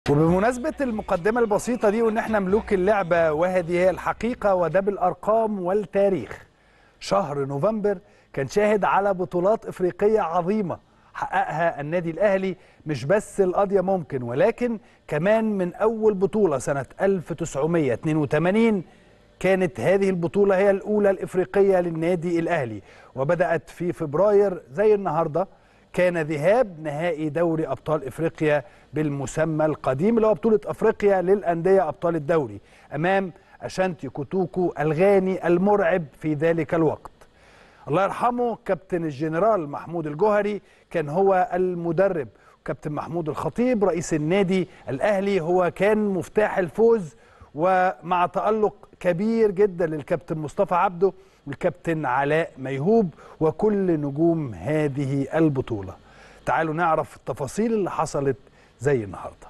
وبمناسبة المقدمة البسيطة دي وإن إحنا ملوك اللعبة وهذه هي الحقيقة وده بالأرقام والتاريخ شهر نوفمبر كان شاهد على بطولات إفريقية عظيمة حققها النادي الأهلي مش بس القضية ممكن ولكن كمان من أول بطولة سنة 1982 كانت هذه البطولة هي الأولى الإفريقية للنادي الأهلي وبدأت في فبراير زي النهارده كان ذهاب نهائي دوري ابطال افريقيا بالمسمى القديم اللي هو بطوله افريقيا للانديه ابطال الدوري امام اشانتي كوتوكو الغاني المرعب في ذلك الوقت. الله يرحمه كابتن الجنرال محمود الجوهري كان هو المدرب كابتن محمود الخطيب رئيس النادي الاهلي هو كان مفتاح الفوز ومع تألق كبير جدا للكابتن مصطفى عبده والكابتن علاء ميهوب وكل نجوم هذه البطولة تعالوا نعرف التفاصيل اللي حصلت زي النهارده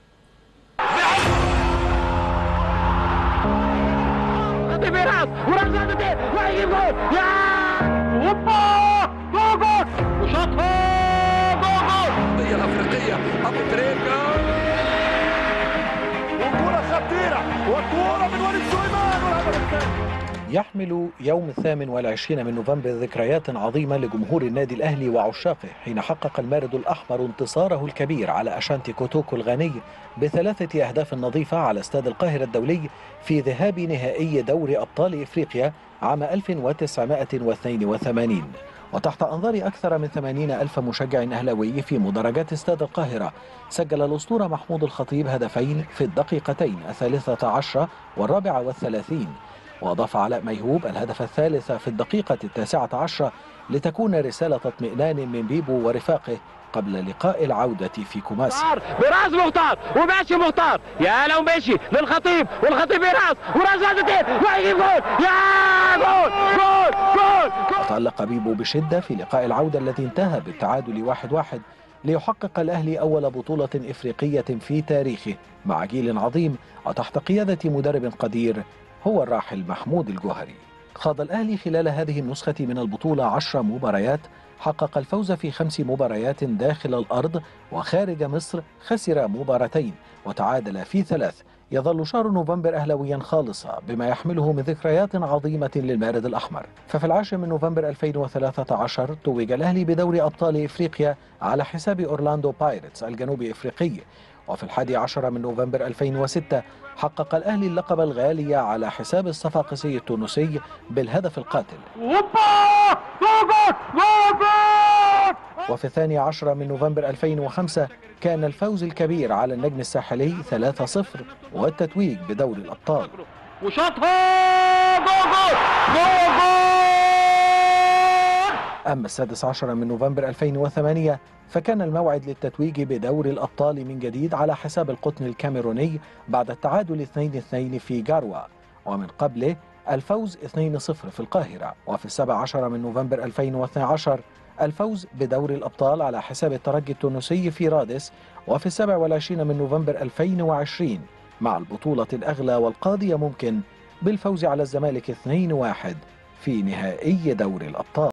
وهيجيب جول يا هوبا جول جول وشاطها جول القضية الأفريقية أبو تريكة وكرة خطيرة وكرة من وليد سليمان والهدف الثاني يحمل يوم الثامن والعشرين من نوفمبر ذكريات عظيمة لجمهور النادي الأهلي وعشاقه حين حقق المارد الأحمر انتصاره الكبير على أشانتي كوتوكو الغاني بثلاثة أهداف نظيفة على استاد القاهرة الدولي في ذهاب نهائي دوري أبطال إفريقيا عام 1982 وتحت أنظار أكثر من 80 ألف مشجع أهلاوي في مدرجات استاد القاهرة سجل الأسطورة محمود الخطيب هدفين في الدقيقتين الثالثة عشرة والرابعة والثلاثين وأضاف علاء ميهوب الهدف الثالث في الدقيقة التاسعة عشرة لتكون رسالة اطمئنان من بيبو ورفاقه قبل لقاء العودة في كوماسي مختار براس مختار وماشي مختار يا لو ماشي للخطيب والخطيب براس وراس هدفتين وهيجيب جول يا جول جول جول جول تألق بيبو بشدة في لقاء العودة الذي انتهى بالتعادل واحد واحد ليحقق الأهلي أول بطولة إفريقية في تاريخه مع جيل عظيم وتحت قيادة مدرب قدير هو الراحل محمود الجوهري خاض الأهلي خلال هذه النسخة من البطولة عشر مباريات حقق الفوز في خمس مباريات داخل الأرض وخارج مصر خسر مباراتين وتعادل في ثلاث يظل شهر نوفمبر أهلويا خالصا بما يحمله من ذكريات عظيمة للمارد الأحمر ففي العاشر من نوفمبر 2013 توج الأهلي بدوري أبطال إفريقيا على حساب أورلاندو بايرتس الجنوب إفريقي وفي الحادي عشر من نوفمبر 2006 حقق الأهلي اللقب الغالي على حساب الصفاقسي التونسي بالهدف القاتل هوبا جول جول جول جول وفي الثاني عشر من نوفمبر 2005 كان الفوز الكبير على النجم الساحلي 3-0 والتتويج بدوري الأبطال وشاطها جول جول جول جول أما السادس عشر من نوفمبر 2008 فكان الموعد للتتويج بدوري الأبطال من جديد على حساب القطن الكاميروني بعد التعادل 2-2 في جاروا ومن قبله الفوز 2-0 في القاهرة وفي السابع عشر من نوفمبر 2012 الفوز بدوري الأبطال على حساب الترجي التونسي في رادس وفي السابع والعشرين من نوفمبر 2020 مع البطولة الأغلى والقاضية ممكن بالفوز على الزمالك 2-1 في نهائي دوري الأبطال